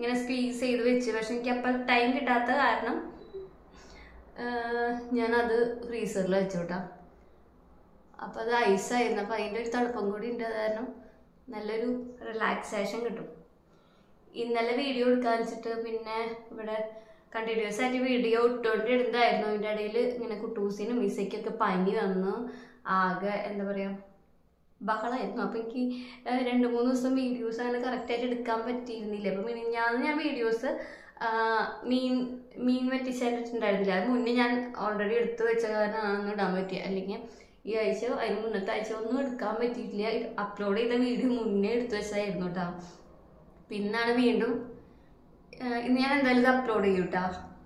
ഇങ്ങനെ സ്ക്വീസ് ചെയ്ത് വെച്ച് പക്ഷെ എനിക്ക് അപ്പം ടൈം കിട്ടാത്ത കാരണം ആഹ് ഞാനത് ഫ്രീസറിൽ വെച്ചു കേട്ടോ അപ്പം അത് ഐസായിരുന്നു അപ്പം അതിൻ്റെ ഒരു തണുപ്പം കൂടി ഉണ്ട് അത് കാരണം നല്ലൊരു റിലാക്സേഷൻ കിട്ടും ഇന്നലെ വീഡിയോ എടുക്കാൻ വെച്ചിട്ട് പിന്നെ ഇവിടെ കണ്ടിന്യൂസ് ആയിട്ട് വീഡിയോ ഇട്ടുകൊണ്ടിരുന്നതായിരുന്നു അതിൻ്റെ ഇടയിൽ ഇങ്ങനെ കുട്ടൂസിനും മിസയ്ക്കൊക്കെ പനി വന്നു ആകെ എന്താ പറയുക ബഹളമായിരുന്നു അപ്പം എനിക്ക് ഏഹ്, രണ്ട് മൂന്ന് ദിവസം വീഡിയോസ് അങ്ങനെ കറക്റ്റായിട്ട് എടുക്കാൻ പറ്റിയിരുന്നില്ല അപ്പം മിനിഞ്ഞാന്ന് ഞാൻ വീഡിയോസ് മീൻ മീൻ വറ്റിച്ചിട്ടുണ്ടായിരുന്നില്ല അത് മുന്നേ ഞാൻ ഓൾറെഡി എടുത്തു വെച്ച കാരണമാണ് ഇടാൻ പറ്റിയത് അല്ലെങ്കിൽ ഈ ആഴ്ച അതിന് മുന്നത്തെ ആഴ്ച ഒന്നും എടുക്കാൻ പറ്റിയിട്ടില്ല അപ്ലോഡ് ചെയ്ത വീഡിയോ മുന്നേ എടുത്തു വെച്ചതായിരുന്നു കേട്ടോ പിന്നാണ് വീണ്ടും ഏഹ്, ഇന്ന് ഞാൻ എന്തായാലും ഇത് അപ്ലോഡ് ചെയ്യും കേട്ടോ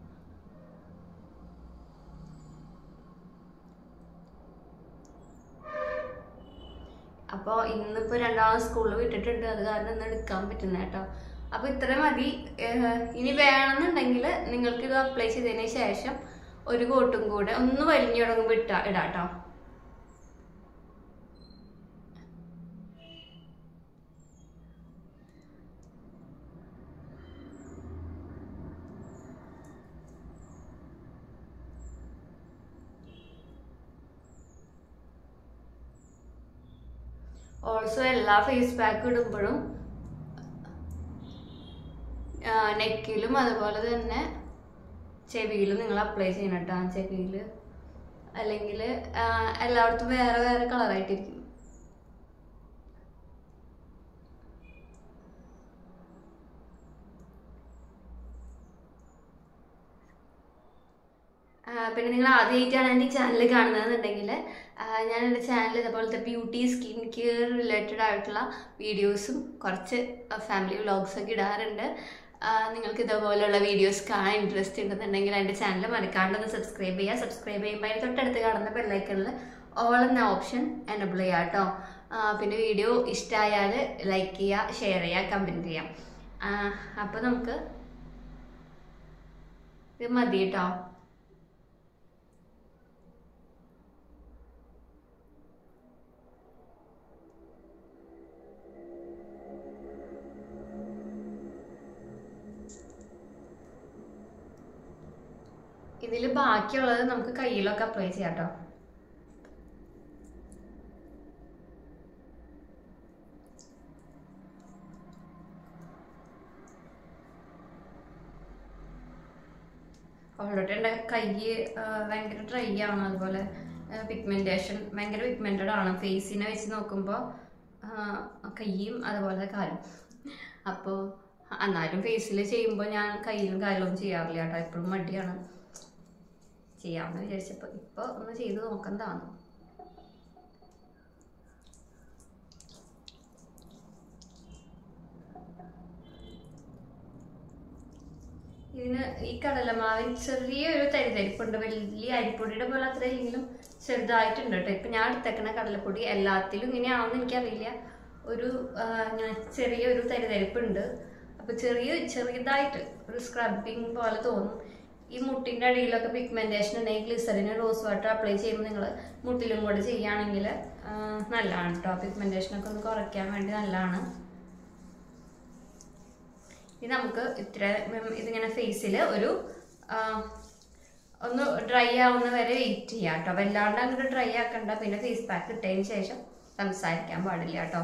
അപ്പോൾ ഇന്നിപ്പോൾ രണ്ടാമത് സ്കൂളിൽ വിട്ടിട്ടുണ്ട് അത് കാരണം ഇന്ന് എടുക്കാൻ പറ്റുന്ന കേട്ടോ അപ്പോൾ ഇത്ര മതി ഏഹ്, ഇനി വേണമെന്നുണ്ടെങ്കിൽ നിങ്ങൾക്ക് ഇത് അപ്ലൈ ചെയ്തതിന് ശേഷം ഒരു കോട്ടും കൂടെ ഒന്ന് വലിഞ്ഞു തുടങ്ങുമ്പോൾ ഇട്ടാ ഇടാം കേട്ടോ ഓൾസോ എല്ലാ ഫേസ് പാക്ക് ഇടുമ്പോഴും നെക്കിലും അതുപോലെ തന്നെ ചെവിയിലും നിങ്ങൾ അപ്ലൈ ചെയ്യണം കേട്ടോ ചെവിയിൽ അല്ലെങ്കിൽ എല്ലായിടത്തും വേറെ വേറെ കളറായിട്ടിരിക്കും ആ, പിന്നെ നിങ്ങൾ ആദ്യമായിട്ടാണ് എൻ്റെ ഈ ചാനൽ കാണുന്നതെന്നുണ്ടെങ്കിൽ ഞാൻ എൻ്റെ ചാനൽ ഇതേപോലത്തെ ബ്യൂട്ടി സ്കിൻ കെയർ റിലേറ്റഡ് ആയിട്ടുള്ള വീഡിയോസും കുറച്ച് ഫാമിലി വ്ളോഗ്സൊക്കെ ഇടാറുണ്ട് ആ, നിങ്ങൾക്ക് ഇതേപോലെയുള്ള വീഡിയോസ് കാണാൻ ഇൻട്രസ്റ്റ് ഉണ്ടെന്നുണ്ടെങ്കിൽ എൻ്റെ ചാനൽ മറക്കാണ്ടൊന്ന് സബ്സ്ക്രൈബ് ചെയ്യുക സബ്സ്ക്രൈബ് ചെയ്യുമ്പോൾ അതിന് തൊട്ടടുത്ത് കാണുന്ന ബെല്ലൈക്കണിൽ ഓൾ എന്ന ഓപ്ഷൻ എനബിൾ ചെയ്യുക കേട്ടോ ആ, പിന്നെ വീഡിയോ ഇഷ്ടമായാൽ ലൈക്ക് ചെയ്യുക ഷെയർ ചെയ്യുക കമൻറ്റ് ചെയ്യാം അപ്പോൾ നമുക്ക് ഇത് മതി കേട്ടോ ഇതിൽ ബാക്കിയുള്ളത് നമുക്ക് കയ്യിലൊക്കെ അപ്ലൈ ചെയ്യാം കേട്ടോ ഓൾറെഡി എൻ്റെ കൈ ഭയങ്കര ഡ്രൈ ആണ് അതുപോലെ പിഗ്മെൻറ്റേഷൻ ഭയങ്കര പിഗ്മെൻറ്റഡ് ആണ് ഫേസിനെ വെച്ച് നോക്കുമ്പോൾ കൈയും അതുപോലെ കാലും അപ്പോൾ എന്നാലും ഫേസിൽ ചെയ്യുമ്പോൾ ഞാൻ കയ്യിലും കാലിലും ചെയ്യാറില്ല കേട്ടോ എപ്പോഴും മടിയാണ് ചെയ്യാമെന്ന് വിചാരിച്ചപ്പോൾ ഇപ്പോൾ ഒന്ന് ചെയ്ത് നോക്കുന്നതാണ് ഇതിന് ഈ കടലമാവിന് ചെറിയൊരു തരിതരിപ്പുണ്ട് വലിയ അരിപ്പൊടിയുടെ പോലെ അത്ര ഇല്ലെങ്കിലും ചെറുതായിട്ടുണ്ട് കേട്ടോ ഇപ്പം ഞാൻ എടുത്തേക്കുന്ന കടലപ്പൊടി എല്ലാത്തിലും ഇങ്ങനെയാണെന്ന് എനിക്കറിയില്ല ഒരു ആ, ഇങ്ങനെ ചെറിയൊരു തരിതരിപ്പുണ്ട് അപ്പോൾ ചെറിയ ചെറിയതായിട്ട് ഒരു സ്ക്രബിങ് പോലെ തോന്നും ഈ മുട്ടിൻ്റെ അടിയിലൊക്കെ പിഗ്മെൻറ്റേഷൻ ഉണ്ടെങ്കിൽ ഗ്ലിസറിന് റോസ് വാട്ടർ അപ്ലൈ ചെയ്യുമ്പോൾ നിങ്ങൾ മുട്ടിലും കൂടെ ചെയ്യുകയാണെങ്കിൽ ആ, നല്ലതാണ് കേട്ടോ പിഗ്മെൻറ്റേഷനൊക്കെ ഒന്ന് കുറയ്ക്കാൻ വേണ്ടി നല്ലതാണ് ഇനി നമുക്ക് ഇത്ര ഉം, ഇതിങ്ങനെ ഫേസിൽ ഒരു ആ, ഒന്ന് ഡ്രൈ ആവുന്ന വരെ വെയിറ്റ് ചെയ്യാം കേട്ടോ വല്ലാണ്ട് അങ്ങോട്ട് ഡ്രൈ ആക്കണ്ട പിന്നെ ഫേസ് പാക്ക് ഇട്ടതിന് ശേഷം സംസാരിക്കാൻ പാടില്ല കേട്ടോ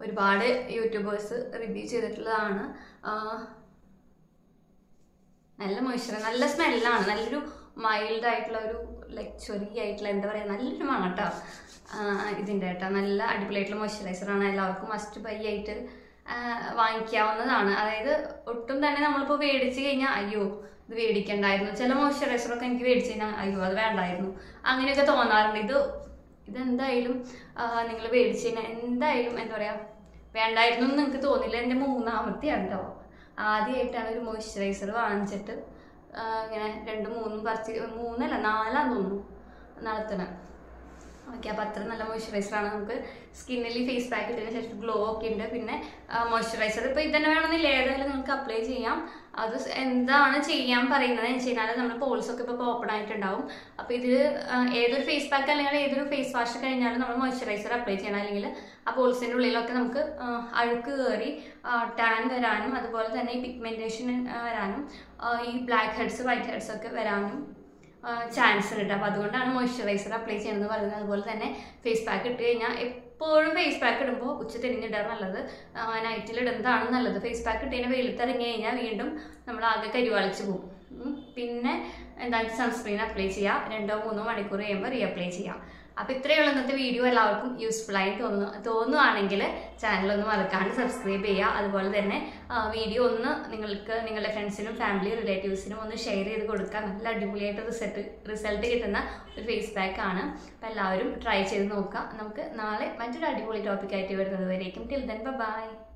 ഒരുപാട് യൂട്യൂബേഴ്സ് റിവ്യൂ ചെയ്തിട്ടുള്ളതാണ് ആ, നല്ല മോയ്സ്ചർ നല്ല സ്മെല്ലാണ് നല്ലൊരു മൈൽഡ് ആയിട്ടുള്ള ഒരു ലൈക്ക് ചൊരി ആയിട്ടുള്ള എന്താ പറയുക നല്ലൊരു മണം കേട്ടോ ഇതിൻ്റെ കേട്ടോ നല്ല അടിപൊളിയായിട്ടുള്ള മോയ്സ്ചറൈസറാണ് എല്ലാവർക്കും മസ്റ്റ് ബൈ ആയിട്ട് ആ, വാങ്ങിക്കാവുന്നതാണ് അതായത് ഒട്ടും തന്നെ നമ്മളിപ്പോൾ മേടിച്ച് കഴിഞ്ഞാൽ അയ്യോ ഇത് മേടിക്കണ്ടായിരുന്നു ചില മോയ്സ്ചറൈസറൊക്കെ എനിക്ക് മേടിച്ച് കഴിഞ്ഞാൽ അയ്യോ അത് വേണ്ടായിരുന്നു അങ്ങനെയൊക്കെ തോന്നാറുണ്ട് ഇത് ഇതെന്തായാലും നിങ്ങൾ മേടിച്ച് കഴിഞ്ഞാൽ എന്തായാലും എന്താ പറയുക വേണ്ടായിരുന്നു എന്ന് നിങ്ങൾക്ക് തോന്നില്ല എൻ്റെ മൂന്നാമത്തെ ഉണ്ടോ ആദ്യമായിട്ടാണ് ഒരു മോയ്സ്ചറൈസർ വാങ്ങിച്ചിട്ട് ആ, ഇങ്ങനെ രണ്ട് മൂന്നും പറിച്ച് മൂന്നല്ല നാലാന്ന് തോന്നുന്നു നടത്തണം ഓക്കെ അപ്പോൾ അത്ര നല്ല മോയ്സ്ചറൈസറാണ് നമുക്ക് സ്കിന്നിൽ ഫേസ് പാക്ക് ഇട്ടതിന് ശേഷം ഗ്ലോ ഒക്കെ ഉണ്ട് പിന്നെ മോയ്സ്ചറൈസർ ഇപ്പോൾ ഇതന്നെ വേണമെന്നില്ല ഏതായാലും നിങ്ങൾക്ക് അപ്ലൈ ചെയ്യാം അത് സ് എന്താണ് ചെയ്യാൻ പറയുന്നത് എന്ന് വെച്ച് കഴിഞ്ഞാൽ നമ്മൾ പോൾസ് ഒക്കെ ഇപ്പോൾ ഓപ്പൺ ആയിട്ടുണ്ടാവും അപ്പോൾ ഇതിൽ ഏതൊരു ഫേസ് പാക്ക് അല്ലെങ്കിൽ ഏതൊരു ഫേസ് വാഷ് കഴിഞ്ഞാലും നമ്മൾ മോയ്സ്ചറൈസർ അപ്ലൈ ചെയ്യണം അല്ലെങ്കിൽ ആ പോൾസിൻ്റെ ഉള്ളിലൊക്കെ നമുക്ക് ആ, അഴുക്ക് കയറി ടാൻ വരാനും അതുപോലെ തന്നെ ഈ പിഗ്മെൻറ്റേഷൻ വരാനും ആ, ഈ ബ്ലാക്ക് ഹെഡ്സ് വൈറ്റ് ഹെഡ്സ് ഒക്കെ വരാനും ചാൻസ് ഉണ്ട് അപ്പോൾ അതുകൊണ്ടാണ് മോയ്സ്ചറൈസർ അപ്ലൈ ചെയ്യണമെന്ന് പറയുന്നത് അതുപോലെ തന്നെ ഫേസ് പാക്ക് ഇട്ട് കഴിഞ്ഞാൽ എപ്പോഴും ഫേസ് പാക്ക് ഇടുമ്പോൾ ഉച്ച തിരിഞ്ഞിടാൻ നല്ലത് നൈറ്റിൽ ഇടുന്നതാണ് നല്ലത് ഫേസ് പാക്ക് ഇട്ട് കഴിഞ്ഞാൽ വെയിലത്ത് ഇറങ്ങി കഴിഞ്ഞാൽ വീണ്ടും നമ്മൾ ആകെ കരിവാളിച്ച് പോകും ഉം. പിന്നെ എന്താ സൺസ്ക്രീൻ അപ്ലൈ ചെയ്യുക രണ്ടോ മൂന്നോ മണിക്കൂർ കഴിയുമ്പോൾ റീ അപ്ലൈ ചെയ്യാം അപ്പോൾ ഇത്രയുള്ള ഇന്നത്തെ വീഡിയോ എല്ലാവർക്കും യൂസ്ഫുൾ ആയി തോന്നുന്നു തോന്നുവാണെങ്കിൽ ചാനൽ ഒന്ന് മറക്കാണ്ട് സബ്സ്ക്രൈബ് ചെയ്യുക അതുപോലെ തന്നെ വീഡിയോ ഒന്ന് നിങ്ങൾക്ക് നിങ്ങളുടെ ഫ്രണ്ട്സിനും ഫാമിലി റിലേറ്റീവ്സിനും ഒന്ന് ഷെയർ ചെയ്ത് കൊടുക്കുക നല്ല അടിപൊളിയായിട്ട് റിസൾട്ട് റിസൾട്ട് കിട്ടുന്ന ഒരു ഫേസ് പാക്ക് ആണ് അപ്പോൾ എല്ലാവരും ട്രൈ ചെയ്ത് നോക്കുക നമുക്ക് നാളെ മറ്റൊരു അടിപൊളി ടോപ്പിക്കായിട്ട് വരുന്നത് വരേക്കും ടിൽ ദെൻ ബൈ